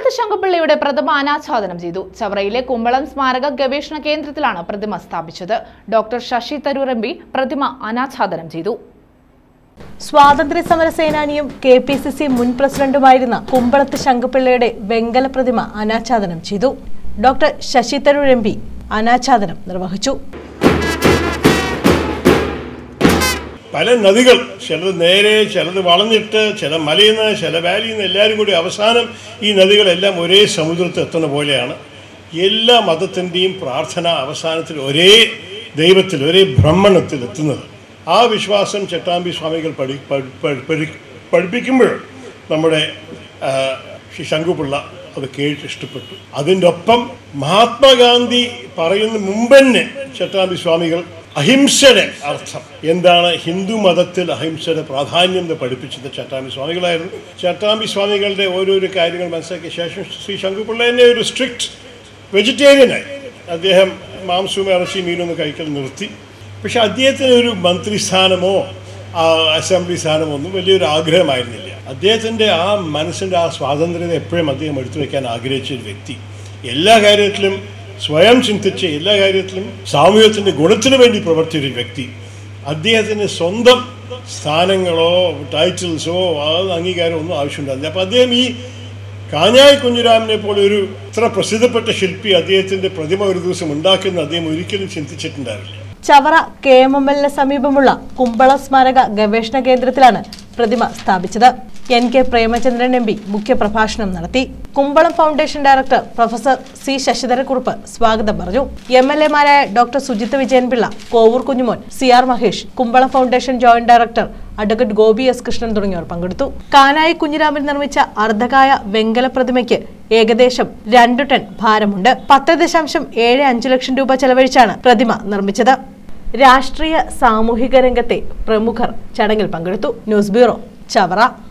കുമ്പളത്ത് ശങ്കപിള്ളയുടെ പ്രതിമ അനാച്ഛാദനം ചെയ്തു ചവറയിലെ കുമ്പളം സ്മാരക ഗവേഷണ കേന്ദ്രത്തിലാണ് പ്രതിമ സ്ഥാപിച്ചത് doctor Shashi Tharoor M P പ്രതിമ അനാച്ഛാദനം ചെയ്തു സ്വാതന്ത്ര്യ സമര സേനാനിയും കെ പി സി സി മുൻ പ്രസിഡന്റുമായിരുന്ന കുമ്പളത്ത് ശങ്കപിള്ളയുടെ വെങ്കല പ്രതിമ അനാച്ഛാദനം ചെയ്തു doctor Shashi Tharoor M P അനാച്ഛാദനം നിർവഹിച്ചു പല നദികൾ ചിലത് നേരെ ചിലത് വളഞ്ഞിട്ട് ചില മലയിൽ നിന്ന് ചില വാലിയിൽ നിന്ന് എല്ലാവരും കൂടി അവസാനം ഈ നദികളെല്ലാം ഒരേ സമുദ്രത്തിൽ എത്തുന്ന പോലെയാണ് എല്ലാ മതത്തിൻ്റെയും പ്രാർത്ഥന അവസാനത്തിൽ ഒരേ ദൈവത്തിൽ ഒരേ ബ്രഹ്മണത്തിൽ എത്തുന്നത് ആ വിശ്വാസം ചട്ടാമ്പി സ്വാമികൾ പഠി പഠി- പഠി- പഠി- പഠിപ്പിക്കുമ്പോൾ നമ്മുടെ ആ, ശ്രീ ശങ്കുപിള്ള അത് കേട്ട് ഇഷ്ടപ്പെട്ടു അതിൻ്റെ ഒപ്പം മഹാത്മാഗാന്ധി പറയുന്ന മുമ്പ് തന്നെ ചട്ടാമ്പി സ്വാമികൾ അഹിംസയുടെ അർത്ഥം എന്താണ് ഹിന്ദു മതത്തിൽ അഹിംസയുടെ പ്രാധാന്യം എന്ന് പഠിപ്പിച്ചത് ചട്ടാമ്പി സ്വാമികളായിരുന്നു ചട്ടാമ്പി സ്വാമികളുടെ ഓരോരോ കാര്യങ്ങൾ മനസ്സിലാക്കിയ ശേഷം ശ്രീ ശങ്കുപിള്ള തന്നെ ഒരു സ്ട്രിക്റ്റ് വെജിറ്റേറിയനായി അദ്ദേഹം മാംസവും ഇറച്ചി മീനൊന്നും കഴിക്കൽ നിർത്തി പക്ഷെ അദ്ദേഹത്തിന് ഒരു മന്ത്രിസ്ഥാനമോ ആ, അസംബ്ലി സ്ഥാനമോ ഒന്നും വലിയൊരു ആഗ്രഹമായിരുന്നില്ല അദ്ദേഹത്തിൻ്റെ ആ മനസ്സിൻ്റെ ആ സ്വാതന്ത്ര്യത എപ്പോഴും അദ്ദേഹം എടുത്തു വയ്ക്കാൻ ആഗ്രഹിച്ച ഒരു വ്യക്തി എല്ലാ കാര്യത്തിലും സ്വയം ചിന്തിച്ച് എല്ലാ കാര്യത്തിലും സാമൂഹ്യത്തിൻ്റെ ഗുണത്തിന് വേണ്ടി പ്രവർത്തിച്ച ഒരു വ്യക്തി അദ്ദേഹത്തിന് സ്വന്തം സ്ഥാനങ്ങളോ ടൈറ്റിൽസോ ആ അംഗീകാരമോ ഒന്നും ആവശ്യമുണ്ടായിരുന്നില്ല അപ്പോൾ അദ്ദേഹം ഈ കാഞ്ഞായി കുഞ്ഞിരാമനെ പോലെ ഒരു ഇത്ര പ്രസിദ്ധപ്പെട്ട ശില്പി അദ്ദേഹത്തിൻ്റെ പ്രതിമ ഒരു ദിവസം ഉണ്ടാക്കുന്ന അദ്ദേഹം ഒരിക്കലും ചിന്തിച്ചിട്ടുണ്ടാവില്ല ചവറ കെ എം എം എല്ലിന് സമീപമുള്ള കുമ്പള സ്മാരക ഗവേഷണ കേന്ദ്രത്തിലാണ് പ്രതിമ സ്ഥാപിച്ചത് N K Premachandran M P മുഖ്യപ്രഭാഷണം നടത്തി Kumbalam foundation director professor C Sasidharakurup സ്വാഗതം പറഞ്ഞു എം എൽ എമാരായ doctor Sujith Vijayanpillai Kovoor Kunjumon C R Mahesh Kumbalam foundation joint director advocate Gopi S Krishnan തുടങ്ങിയവർ പങ്കെടുത്തു കാനായി കുഞ്ഞിരാമൻ നിർമ്മിച്ച അർദ്ധകായ വെങ്കല പ്രതിമയ്ക്ക് ഏകദേശം രണ്ടു ടൺ ഭാരമുണ്ട് പത്ത് ദശാംശം ഏഴ് അഞ്ച് ലക്ഷം രൂപ ചെലവഴിച്ചാണ് പ്രതിമ നിർമ്മിച്ചത് രാഷ്ട്രീയ സാമൂഹിക രംഗത്തെ പ്രമുഖർ ചടങ്ങിൽ പങ്കെടുത്തു ന്യൂസ് ബ്യൂറോ ചവറ